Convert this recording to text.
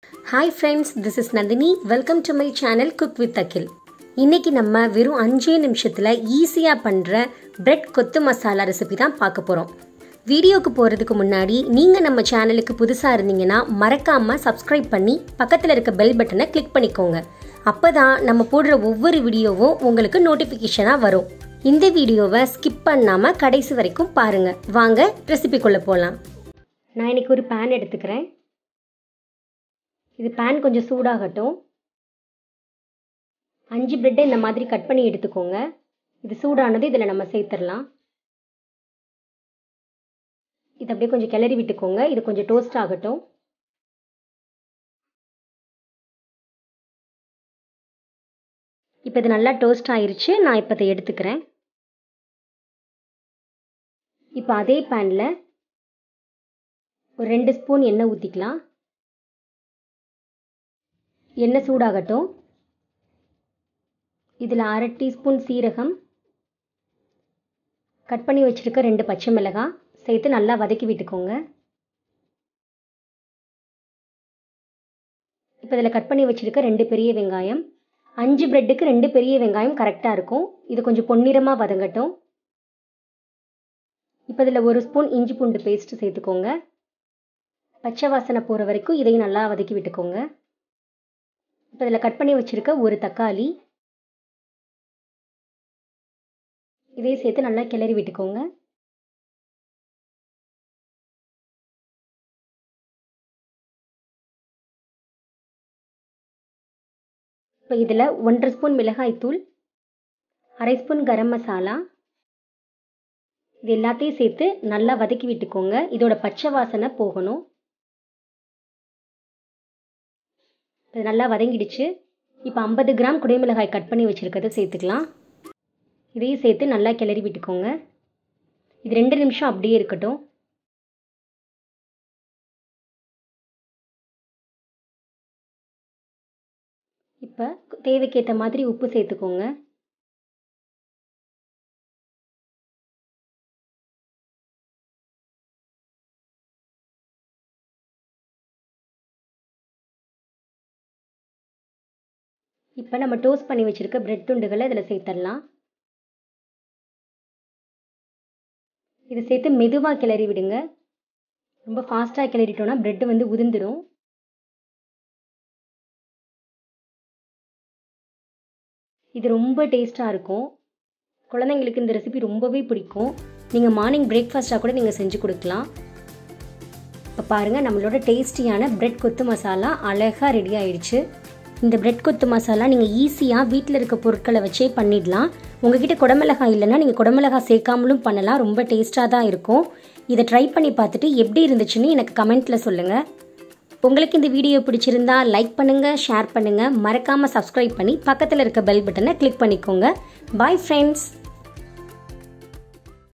hi friends this is Nandhini welcome to my channel cook with Akhil இன்னைக்கு நம்ம வெறும் அஞ்சே நிமிஷத்தில் ஈஸியாக பண்ணுற பிரெட் கொத்து மசாலா ரெசிபி தான் பார்க்க போகிறோம் வீடியோக்கு போகிறதுக்கு முன்னாடி நீங்கள் நம்ம சேனலுக்கு புதுசாக இருந்தீங்கன்னா மறக்காமல் சப்ஸ்கிரைப் பண்ணி பக்கத்தில் இருக்க பெல் பட்டனை கிளிக் பண்ணிக்கோங்க அப்போ தான் நம்ம போடுற ஒவ்வொரு வீடியோவும் உங்களுக்கு நோட்டிஃபிகேஷனாக வரும் இந்த வீடியோவை ஸ்கிப் பண்ணாமல் கடைசி வரைக்கும் பாருங்கள் வாங்க ரெசிபிக்குள்ளே போகலாம் நான் இன்னைக்கு ஒரு பேன் எடுத்துக்கிறேன் இது பேன் கொஞ்சம் சூடாகட்டும் அஞ்சு பிரெட்டை இந்த மாதிரி கட் பண்ணி எடுத்துக்கோங்க இது சூடானது இதில் நம்ம சேர்த்துடலாம் இது அப்படியே கொஞ்சம் கிளறி விட்டுக்கோங்க இது கொஞ்சம் டோஸ்ட் ஆகட்டும் இப்போ இது நல்லா டோஸ்ட் ஆயிருச்சு நான் இப்போ இதை எடுத்துக்கிறேன் இப்போ அதே பேனில் ஒரு ரெண்டு ஸ்பூன் எண்ணெய் ஊற்றிக்கலாம் எண்ணெய் சூடாகட்டும் இதில் அரை டீஸ்பூன் சீரகம் கட் பண்ணி வச்சுருக்க ரெண்டு பச்சை மிளகாய் சேர்த்து நல்லா வதக்கி விட்டுக்கோங்க இப்போ இதில் கட் பண்ணி வச்சுருக்க ரெண்டு பெரிய வெங்காயம் அஞ்சு பிரெட்டுக்கு ரெண்டு பெரிய வெங்காயம் கரெக்டாக இருக்கும் இது கொஞ்சம் பொன்னிறமாக வதங்கட்டும் இப்போ இதில் ஒரு ஸ்பூன் இஞ்சி பூண்டு பேஸ்ட்டு சேர்த்துக்கோங்க பச்சை வாசனை போகிற வரைக்கும் இதையும் நல்லா வதக்கி விட்டுக்கோங்க இப்போ இதில் கட் பண்ணி வச்சுருக்க ஒரு தக்காளி இதையும் சேர்த்து நல்லா கிளறி விட்டுக்கோங்க இப்போ இதில் ஒன்றரை ஸ்பூன் மிளகாய்த்தூள் அரை ஸ்பூன் கரம் மசாலா இது எல்லாத்தையும் சேர்த்து நல்லா வதக்கி விட்டுக்கோங்க இதோட பச்சை வாசனை போகணும் இது நல்லா வதங்கிடுச்சு இப்போ ஐம்பது கிராம் குடைமிளகாய் கட் பண்ணி வச்சுருக்கதை சேர்த்துக்கலாம் இதையும் சேர்த்து நல்லா கிளறி விட்டுக்கோங்க இது ரெண்டு நிமிஷம் அப்படியே இருக்கட்டும் இப்போ தேவைக்கேற்ற மாதிரி உப்பு சேர்த்துக்கோங்க இப்போ நம்ம டோஸ்ட் பண்ணி வச்சுருக்க பிரெட் துண்டுகளை இதில் சேர்த்துடலாம் இதை சேர்த்து மெதுவாக கிளறி விடுங்க ரொம்ப ஃபாஸ்ட்டாக கிளறிட்டோன்னா ப்ரெட்டு வந்து உதிர்ந்துடும் இது ரொம்ப டேஸ்ட்டாக இருக்கும் குழந்தைங்களுக்கு இந்த ரெசிபி ரொம்பவே பிடிக்கும் நீங்கள் மார்னிங் பிரேக்ஃபாஸ்ட்டாக கூட நீங்கள் செஞ்சு கொடுக்கலாம் இப்போ பாருங்கள் நம்மளோட டேஸ்டியான பிரெட் கொத்து மசாலா அழகாக ரெடி ஆயிடுச்சு இந்த பிரெட் கொத்து மசாலா நீங்கள் ஈஸியாக வீட்டில் இருக்க பொருட்களை வச்சே பண்ணிடலாம் உங்ககிட்ட குடமிளகாய் இல்லைன்னா நீங்கள் குடமிளகாய் சேர்க்காமலும் பண்ணலாம் ரொம்ப டேஸ்ட்டாக தான் இருக்கும் இதை ட்ரை பண்ணி பார்த்துட்டு எப்படி இருந்துச்சுன்னு எனக்கு கமெண்ட்டில் சொல்லுங்கள் உங்களுக்கு இந்த வீடியோ பிடிச்சிருந்தா லைக் பண்ணுங்கள் ஷேர் பண்ணுங்கள் மறக்காமல் சப்ஸ்கிரைப் பண்ணி பக்கத்தில் இருக்க பெல் பட்டனை கிளிக் பண்ணிக்கோங்க பாய் ஃப்ரெண்ட்ஸ்